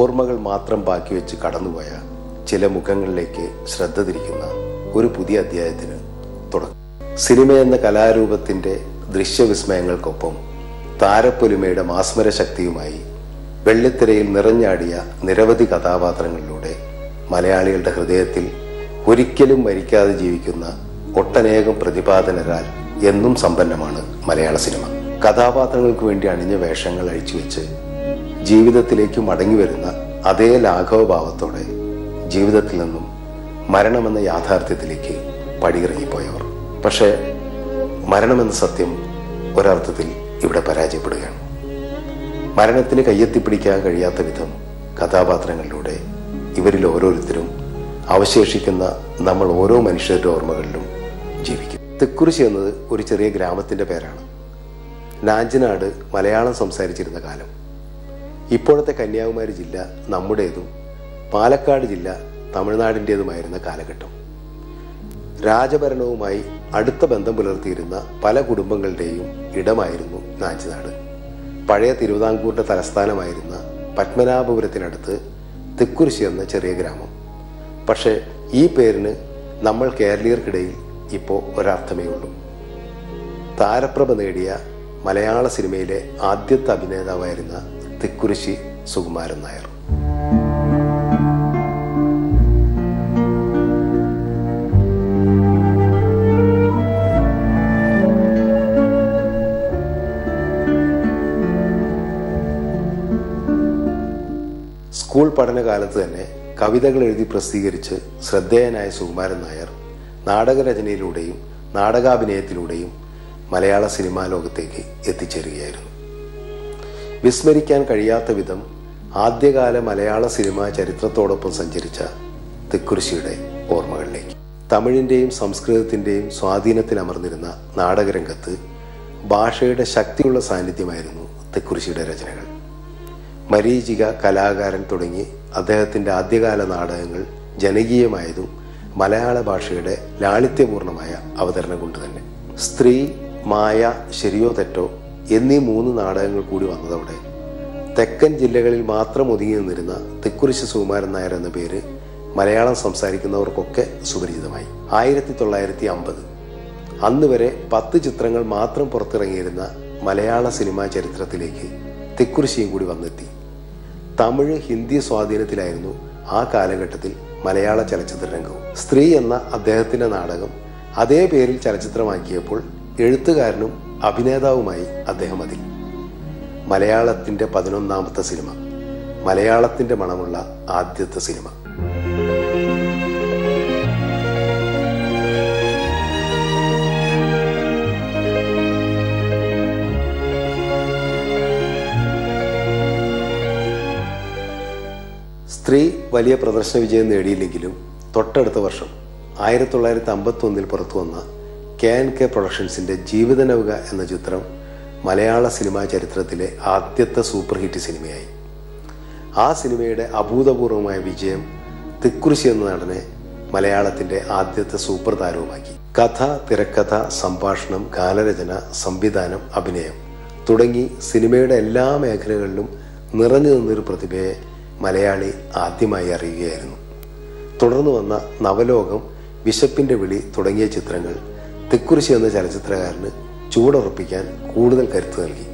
ഓർമ്മകൾ മാത്രം ബാക്കി വെച്ച് കടന്നുപോയ ചില മുഖങ്ങളിലേക്ക് ശ്രദ്ധ തിരിക്കുന്ന ഒരു പുതിയ അധ്യായത്തിന് തുടക്കം സിനിമ എന്ന കലാരൂപത്തിന്റെ ദൃശ്യവിസ്മയങ്ങൾക്കൊപ്പം താരപ്പൊലിമയുടെ മാസ്മര ശക്തിയുമായി വെള്ളിത്തിരയിൽ നിറഞ്ഞാടിയ നിരവധി കഥാപാത്രങ്ങളിലൂടെ മലയാളികളുടെ ഹൃദയത്തിൽ ഒരിക്കലും മരിക്കാതെ ജീവിക്കുന്ന ഒട്ടനേകം പ്രതിപാദനരാൽ എന്നും സമ്പന്നമാണ് മലയാള സിനിമ കഥാപാത്രങ്ങൾക്ക് വേണ്ടി അണിഞ്ഞ വേഷങ്ങൾ അഴിച്ചുവെച്ച് ജീവിതത്തിലേക്ക് മടങ്ങി വരുന്ന അതേ ലാഘവഭാവത്തോടെ ജീവിതത്തിൽ നിന്നും മരണമെന്ന യാഥാർത്ഥ്യത്തിലേക്ക് പടിയിറങ്ങിപ്പോയവർ പക്ഷേ മരണമെന്ന സത്യം ഒരർത്ഥത്തിൽ ഇവിടെ പരാജയപ്പെടുകയാണ് മരണത്തിന് കയ്യെത്തിപ്പിടിക്കാൻ കഴിയാത്ത വിധം കഥാപാത്രങ്ങളിലൂടെ ഇവരിൽ ഓരോരുത്തരും അവശേഷിക്കുന്ന നമ്മൾ ഓരോ മനുഷ്യരുടെ ഓർമ്മകളിലും ജീവിക്കും തെക്കുറിശി എന്നത് ഒരു ചെറിയ ഗ്രാമത്തിന്റെ പേരാണ് നാഞ്ചനാട് മലയാളം സംസാരിച്ചിരുന്ന കാലം ഇപ്പോഴത്തെ കന്യാകുമാരി ജില്ല നമ്മുടേതും പാലക്കാട് ജില്ല തമിഴ്നാടിൻ്റെതുമായിരുന്ന കാലഘട്ടം രാജഭരണവുമായി അടുത്ത ബന്ധം പുലർത്തിയിരുന്ന പല കുടുംബങ്ങളുടെയും ഇടമായിരുന്നു നാഞ്ചനാട് പഴയ തിരുവിതാംകൂറിന്റെ തലസ്ഥാനമായിരുന്ന പത്മനാഭപുരത്തിനടുത്ത് തെക്കുരിശി എന്ന ചെറിയ ഗ്രാമം പക്ഷേ ഈ പേരിന് നമ്മൾ കേരളീയർക്കിടയിൽ ഇപ്പോൾ ഒരർത്ഥമേ ഉള്ളൂ താരപ്രഭ നേടിയ മലയാള സിനിമയിലെ ആദ്യത്തെ അഭിനേതാവായിരുന്ന തെക്കുരിശി സുകുമാരൻ നായർ സ്കൂൾ പഠനകാലത്ത് തന്നെ കവിതകൾ എഴുതി പ്രസിദ്ധീകരിച്ച് ശ്രദ്ധേയനായ സുകുമാരൻ നായർ നാടകരചനയിലൂടെയും നാടകാഭിനയത്തിലൂടെയും മലയാള സിനിമാ ലോകത്തേക്ക് എത്തിച്ചേരുകയായിരുന്നു വിസ്മരിക്കാൻ കഴിയാത്ത വിധം ആദ്യകാല മലയാള സിനിമാ ചരിത്രത്തോടൊപ്പം സഞ്ചരിച്ച തെക്കുരിശിയുടെ ഓർമ്മകളിലേക്ക് തമിഴിന്റെയും സംസ്കൃതത്തിന്റെയും സ്വാധീനത്തിൽ അമർന്നിരുന്ന നാടകരംഗത്ത് ഭാഷയുടെ ശക്തിയുള്ള സാന്നിധ്യമായിരുന്നു തെക്കുരിശിയുടെ രചനകൾ മരീചിക കലാകാരൻ തുടങ്ങി അദ്ദേഹത്തിന്റെ ആദ്യകാല നാടകങ്ങൾ ജനകീയമായതും മലയാള ഭാഷയുടെ ലാളിത്യപൂർണമായ അവതരണം കൊണ്ട് തന്നെ സ്ത്രീ മായ ശരിയോ തെറ്റോ എന്നീ മൂന്ന് നാടകങ്ങൾ കൂടി വന്നതോടെ തെക്കൻ ജില്ലകളിൽ മാത്രം ഒതുങ്ങി നിന്നിരുന്ന തെക്കുരിശ് സുകുമാരൻ നായർ എന്ന പേര് മലയാളം സംസാരിക്കുന്നവർക്കൊക്കെ സുപരിചിതമായി ആയിരത്തി തൊള്ളായിരത്തി അമ്പത് അന്ന് വരെ പത്ത് ചിത്രങ്ങൾ മാത്രം പുറത്തിറങ്ങിയിരുന്ന മലയാള സിനിമാ ചരിത്രത്തിലേക്ക് തെക്കുരിശിയും കൂടി വന്നെത്തി തമിഴ് ഹിന്ദി സ്വാധീനത്തിലായിരുന്നു ആ കാലഘട്ടത്തിൽ മലയാള ചലച്ചിത്ര രംഗവും സ്ത്രീ എന്ന അദ്ദേഹത്തിന്റെ നാടകം അതേ പേരിൽ ചലച്ചിത്രമാക്കിയപ്പോൾ എഴുത്തുകാരനും അഭിനേതാവുമായി അദ്ദേഹം അതിൽ മലയാളത്തിന്റെ പതിനൊന്നാമത്തെ സിനിമ മലയാളത്തിന്റെ മണമുള്ള ആദ്യത്തെ സിനിമ സ്ത്രീ വലിയ പ്രദർശന വിജയം നേടിയില്ലെങ്കിലും തൊട്ടടുത്ത വർഷം ആയിരത്തി തൊള്ളായിരത്തി അമ്പത്തി ഒന്നിൽ പുറത്തു വന്ന കെ എൻ കെ പ്രൊഡക്ഷൻസിന്റെ ജീവിത നൗക എന്ന ചിത്രം മലയാള സിനിമാ ചരിത്രത്തിലെ ആദ്യത്തെ സൂപ്പർ ഹിറ്റ് സിനിമയായി ആ സിനിമയുടെ അഭൂതപൂർവമായ വിജയം തിക്കുറിശി എന്ന നടനെ മലയാളത്തിന്റെ ആദ്യത്തെ സൂപ്പർ താരവുമാക്കി കഥ തിരക്കഥ സംഭാഷണം ഗാനരചന സംവിധാനം അഭിനയം തുടങ്ങി സിനിമയുടെ എല്ലാ മേഖലകളിലും നിറഞ്ഞു നിന്നൊരു പ്രതിഭയെ മലയാളി ആദ്യമായി അറിയുകയായിരുന്നു തുടർന്ന് വന്ന നവലോകം വിശപ്പിന്റെ വിളി തുടങ്ങിയ ചിത്രങ്ങൾ തെക്കുറിശി എന്ന ചലച്ചിത്രകാരന് ചൂടുറപ്പിക്കാൻ കൂടുതൽ കരുത്ത് നൽകി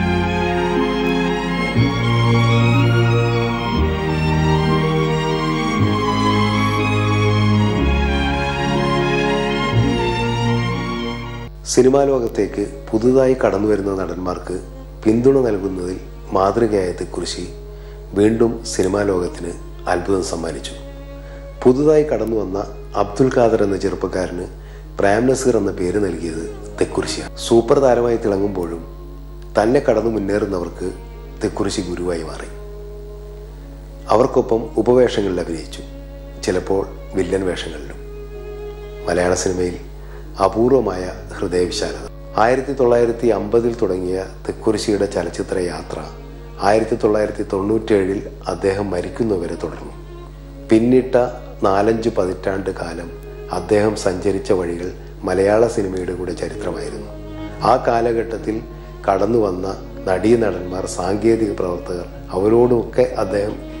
സിനിമാ ലോകത്തേക്ക് പുതുതായി കടന്നു വരുന്ന നടന്മാർക്ക് പിന്തുണ നൽകുന്നതിൽ മാതൃകയായ തെക്കുറിശി വീണ്ടും സിനിമാ ലോകത്തിന് അത്ഭുതം സമ്മാനിച്ചു പുതുതായി കടന്നു വന്ന അബ്ദുൽ ഖാദർ എന്ന ചെറുപ്പക്കാരന് പ്രേം നസീർ എന്ന പേര് നൽകിയത് തെക്കുറിശിയാണ് സൂപ്പർ താരമായി തിളങ്ങുമ്പോഴും തന്നെ കടന്നു മുന്നേറുന്നവർക്ക് തെക്കുറിശി ഗുരുവായി മാറി അവർക്കൊപ്പം ഉപവേഷങ്ങളിൽ അഭിനയിച്ചു ചിലപ്പോൾ വില്ലൻ വേഷങ്ങളിലും മലയാള സിനിമയിൽ അപൂർവമായ ഹൃദയവിശാലത ആയിരത്തി തൊള്ളായിരത്തി അമ്പതിൽ തുടങ്ങിയ തെക്കുറിശിയുടെ ചലച്ചിത്ര യാത്ര ആയിരത്തി തൊള്ളായിരത്തി തൊണ്ണൂറ്റേഴിൽ അദ്ദേഹം മരിക്കുന്നവരെ തുടർന്നു പിന്നിട്ട നാലഞ്ച് പതിറ്റാണ്ട് കാലം അദ്ദേഹം സഞ്ചരിച്ച വഴികൾ മലയാള സിനിമയുടെ കൂടെ ചരിത്രമായിരുന്നു ആ കാലഘട്ടത്തിൽ കടന്നു വന്ന നടീനടന്മാർ സാങ്കേതിക പ്രവർത്തകർ അവരോടുമൊക്കെ അദ്ദേഹം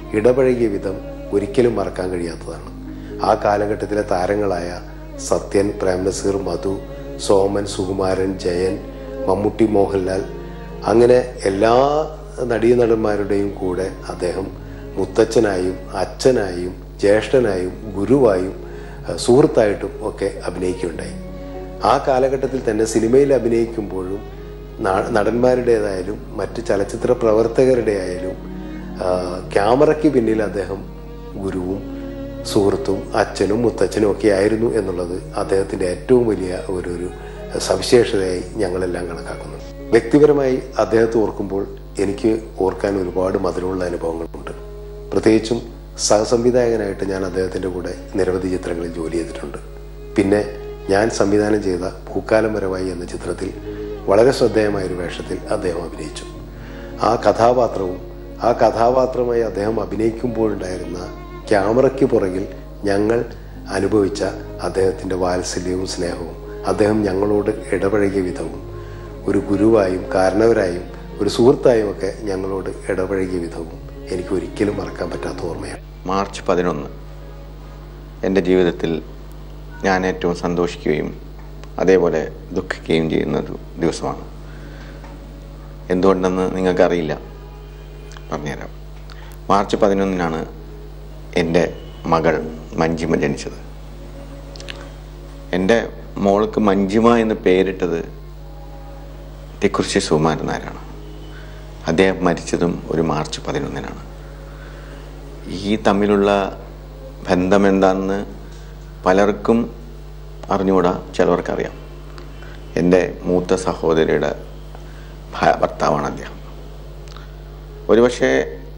ഇടപഴകിയ വിധം ഒരിക്കലും മറക്കാൻ കഴിയാത്തതാണ് ആ കാലഘട്ടത്തിലെ താരങ്ങളായ സത്യൻ പ്രേംനസീർ മധു സോമൻ സുകുമാരൻ ജയൻ മമ്മൂട്ടി മോഹൻലാൽ അങ്ങനെ എല്ലാ നടീനടന്മാരുടെയും കൂടെ അദ്ദേഹം മുത്തച്ഛനായും അച്ഛനായും ജ്യേഷ്ഠനായും ഗുരുവായും അഹ് സുഹൃത്തായിട്ടും ഒക്കെ അഭിനയിക്കുകയുണ്ടായി ആ കാലഘട്ടത്തിൽ തന്നെ സിനിമയിൽ അഭിനയിക്കുമ്പോഴും ന- നടന്മാരുടേതായാലും മറ്റ് ചലച്ചിത്ര പ്രവർത്തകരുടെ ആയാലും ആ, ക്യാമറയ്ക്ക് പിന്നിൽ അദ്ദേഹം ഗുരുവും സുഹൃത്തും അച്ഛനും മുത്തച്ഛനും ഒക്കെ ആയിരുന്നു എന്നുള്ളത് അദ്ദേഹത്തിൻ്റെ ഏറ്റവും വലിയ ഒരു ഒരു സവിശേഷതയായി ഞങ്ങളെല്ലാം കണക്കാക്കുന്നു വ്യക്തിപരമായി അദ്ദേഹത്തെ ഓർക്കുമ്പോൾ എനിക്ക് ഓർക്കാൻ ഒരുപാട് മധുരമുള്ള അനുഭവങ്ങളുണ്ട് പ്രത്യേകിച്ചും സഹസംവിധായകനായിട്ട് ഞാൻ അദ്ദേഹത്തിൻ്റെ കൂടെ നിരവധി ചിത്രങ്ങളിൽ ജോലി ചെയ്തിട്ടുണ്ട് പിന്നെ ഞാൻ സംവിധാനം ചെയ്ത പൂക്കാലം വരവായി എന്ന ചിത്രത്തിൽ വളരെ ശ്രദ്ധേയമായ ഒരു വേഷത്തിൽ അദ്ദേഹം അഭിനയിച്ചു ആ കഥാപാത്രവും ആ കഥാപാത്രമായി അദ്ദേഹം അഭിനയിക്കുമ്പോഴുണ്ടായിരുന്ന ക്യാമറയ്ക്ക് പുറകിൽ ഞങ്ങൾ അനുഭവിച്ച അദ്ദേഹത്തിൻ്റെ വാത്സല്യവും സ്നേഹവും അദ്ദേഹം ഞങ്ങളോട് ഇടപഴകിയ വിധവും ഒരു ഗുരുവായും കാരണവരായും ഒരു സുഹൃത്തായും ഒക്കെ ഞങ്ങളോട് ഇടപഴകിയ വിധവും എനിക്ക് ഒരിക്കലും മറക്കാൻ പറ്റാത്ത ഓർമ്മയാണ് മാർച്ച് പതിനൊന്ന് എൻ്റെ ജീവിതത്തിൽ ഞാൻ ഏറ്റവും സന്തോഷിക്കുകയും അതേപോലെ ദുഃഖിക്കുകയും ചെയ്യുന്ന ഒരു ദിവസമാണ് എന്തുകൊണ്ടെന്ന് നിങ്ങൾക്കറിയില്ല പറഞ്ഞുതരാം മാർച്ച് പതിനൊന്നിനാണ് എൻ്റെ മകൾ മഞ്ജിമ ജനിച്ചത് എൻ്റെ മോൾക്ക് മഞ്ജിമ എന്ന് പേരിട്ടത് തിക്കുറിശി സുകുമാരൻ നായരാണ് അദ്ദേഹം മരിച്ചതും ഒരു മാർച്ച് പതിനൊന്നിനാണ് ഈ തമ്മിലുള്ള ബന്ധമെന്താണെന്ന് പലർക്കും അറിഞ്ഞുകൂടാ ചിലവർക്കറിയാം എൻ്റെ മൂത്ത സഹോദരിയുടെ ഭ- ഭർത്താവാണ് അദ്ദേഹം ഒരുപക്ഷെ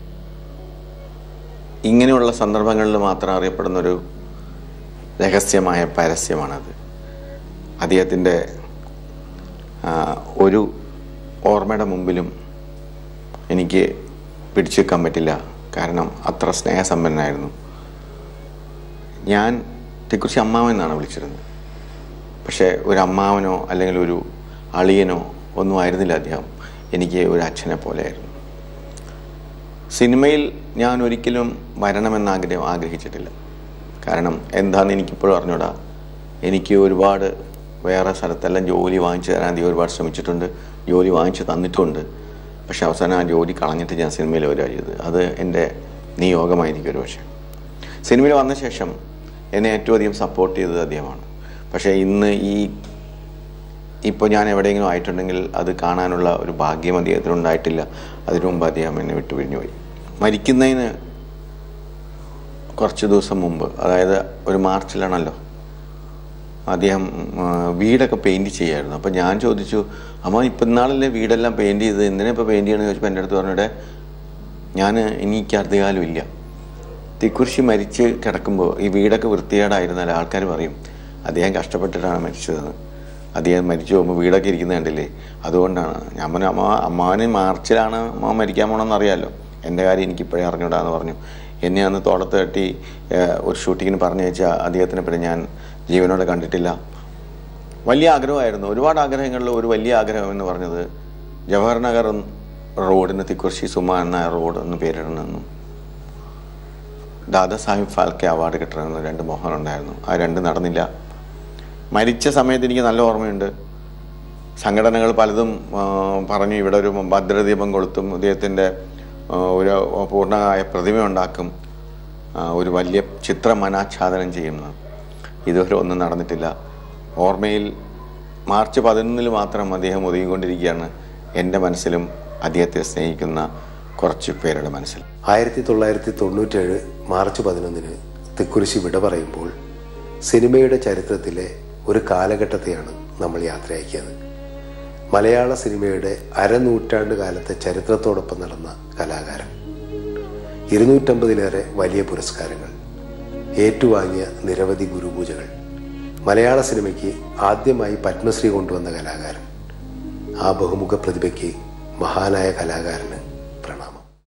ഇങ്ങനെയുള്ള സന്ദർഭങ്ങളിൽ മാത്രം അറിയപ്പെടുന്നൊരു രഹസ്യമായ പരസ്യമാണത് അദ്ദേഹത്തിൻ്റെ ആ, ഒരു ഓർമ്മയുടെ മുമ്പിലും എനിക്ക് പിടിച്ചു വെക്കാൻ പറ്റില്ല കാരണം അത്ര സ്നേഹസമ്പന്നനായിരുന്നു ഞാൻ തെക്കുറിച്ച് അമ്മാവൻ എന്നാണ് വിളിച്ചിരുന്നത് പക്ഷേ ഒരു അമ്മാവനോ അല്ലെങ്കിൽ ഒരു അളിയനോ ഒന്നും ആയിരുന്നില്ല അദ്ദേഹം എനിക്ക് ഒരു അച്ഛനെ പോലെയായിരുന്നു സിനിമയിൽ ഞാൻ ഒരിക്കലും വരണമെന്ന് ആഗ്രഹം ആഗ്രഹിച്ചിട്ടില്ല കാരണം എന്താണെന്ന് എനിക്കിപ്പോഴും അറിഞ്ഞൂടാ എനിക്ക് ഒരുപാട് വേറെ സ്ഥലത്തെല്ലാം ജോലി വാങ്ങിച്ചു തരാൻ അധികം ഒരുപാട് ശ്രമിച്ചിട്ടുണ്ട് ജോലി വാങ്ങിച്ചു തന്നിട്ടുണ്ട് പക്ഷെ അവസാനം ആ ജോലി കളഞ്ഞിട്ട് ഞാൻ സിനിമയിൽ വരിക ചെയ്തത് അത് എൻ്റെ നിയോഗമായിരിക്കും ഒരു പക്ഷേ സിനിമയിൽ വന്ന ശേഷം എന്നെ ഏറ്റവും അധികം സപ്പോർട്ട് ചെയ്തത് അദ്ദേഹമാണ് പക്ഷേ ഇന്ന് ഈ ഇപ്പോൾ ഞാൻ എവിടെയെങ്കിലും ആയിട്ടുണ്ടെങ്കിൽ അത് കാണാനുള്ള ഒരു ഭാഗ്യം അദ്ദേഹത്തിന് ഉണ്ടായിട്ടില്ല അതിനു മുമ്പ് അദ്ദേഹം എന്നെ വിട്ടു പിരിഞ്ഞു പോയി മരിക്കുന്നതിന് കുറച്ച് ദിവസം മുമ്പ് അതായത് ഒരു മാർച്ചിലാണല്ലോ അദ്ദേഹം ആ, വീടൊക്കെ പെയിൻറ് ചെയ്യായിരുന്നു അപ്പോൾ ഞാൻ ചോദിച്ചു അമ്മ ഇപ്പം ഇന്നാളല്ലേ വീടെല്ലാം പെയിൻറ് ചെയ്ത് എന്തിനാ ഇപ്പോൾ പെയിൻറ് ചെയ്യണമെന്ന് ചോദിച്ചപ്പോൾ എൻ്റെ അടുത്ത് പറഞ്ഞിടെ ഞാൻ എനിക്ക് അധികാലം ഇല്ല തിക്കുറിശി മരിച്ച് കിടക്കുമ്പോൾ ഈ വീടൊക്കെ വൃത്തികേടായിരുന്നാൽ ആൾക്കാർ പറയും അദ്ദേഹം കഷ്ടപ്പെട്ടിട്ടാണ് മരിച്ചതെന്ന് അദ്ദേഹം മരിച്ചു പോകുമ്പോൾ വീടൊക്കെ ഇരിക്കുന്നത് കണ്ടില്ലേ അതുകൊണ്ടാണ് ഞാൻ പറഞ്ഞു അമ്മ അമ്മാവന് മാർച്ചിലാണ് അമ്മ മരിക്കാൻ പോകണമെന്ന് അറിയാമല്ലോ എൻ്റെ കാര്യം എനിക്കിപ്പോഴേ അറിഞ്ഞൂടാന്ന് പറഞ്ഞു എന്നെ അന്ന് തോളത്ത് തട്ടി ഏഹ്, ഒരു ഷൂട്ടിങ്ങിന് പറഞ്ഞു വെച്ചാൽ അദ്ദേഹത്തിനെ പിന്നെ ഞാൻ ജീവനോടെ കണ്ടിട്ടില്ല വലിയ ആഗ്രഹമായിരുന്നു ഒരുപാട് ആഗ്രഹങ്ങളിൽ ഒരു വലിയ ആഗ്രഹം എന്ന് പറഞ്ഞത് ജവഹർ നഗർ റോഡിന് തിക്കുറിശി സുമ എന്ന റോഡ് എന്ന് പേരിടണമെന്നും ദാദാ സാഹിബ് ഫാൽക്കെ അവാർഡ് കിട്ടണമെന്ന് രണ്ട് മോഹനം ഉണ്ടായിരുന്നു ആ രണ്ട് നടന്നില്ല മരിച്ച സമയത്ത് എനിക്ക് നല്ല ഓർമ്മയുണ്ട് സംഘടനകൾ പലതും ആ, പറഞ്ഞു ഇവിടെ ഒരു ഭദ്രദീപം കൊളുത്തും അദ്ദേഹത്തിൻ്റെ ആ, ഒരു പൂർണ്ണമായ പ്രതിമ ഉണ്ടാക്കും ആ, ഒരു വലിയ ചിത്രം അനാച്ഛാദനം ചെയ്യുന്നു ഇതുവരെ ഒന്നും നടന്നിട്ടില്ല ഓർമ്മയിൽ മാർച്ച് പതിനൊന്നിൽ മാത്രം അദ്ദേഹം ഒതുങ്ങിക്കൊണ്ടിരിക്കുകയാണ് എൻ്റെ മനസ്സിലും അദ്ദേഹത്തെ സ്നേഹിക്കുന്ന കുറച്ച് പേരുടെ മനസ്സിൽ ആയിരത്തി തൊള്ളായിരത്തി തൊണ്ണൂറ്റേഴ് മാർച്ച് പതിനൊന്നിന് തിക്കുരിശി വിട പറയുമ്പോൾ സിനിമയുടെ ചരിത്രത്തിലെ ഒരു കാലഘട്ടത്തെയാണ് നമ്മൾ യാത്രയാക്കിയത് മലയാള സിനിമയുടെ അരനൂറ്റാണ്ട് കാലത്തെ ചരിത്രത്തോടൊപ്പം നടന്ന കലാകാരൻ ഇരുന്നൂറ്റമ്പതിലേറെ വലിയ പുരസ്കാരങ്ങൾ ഏറ്റുവാങ്ങിയ നിരവധി ഗുരുപൂജകൾ മലയാള സിനിമയ്ക്ക് ആദ്യമായി പത്മശ്രീ കൊണ്ടുവന്ന കലാകാരൻ ആ ബഹുമുഖ പ്രതിഭയ്ക്ക് മഹാനായ കലാകാരന്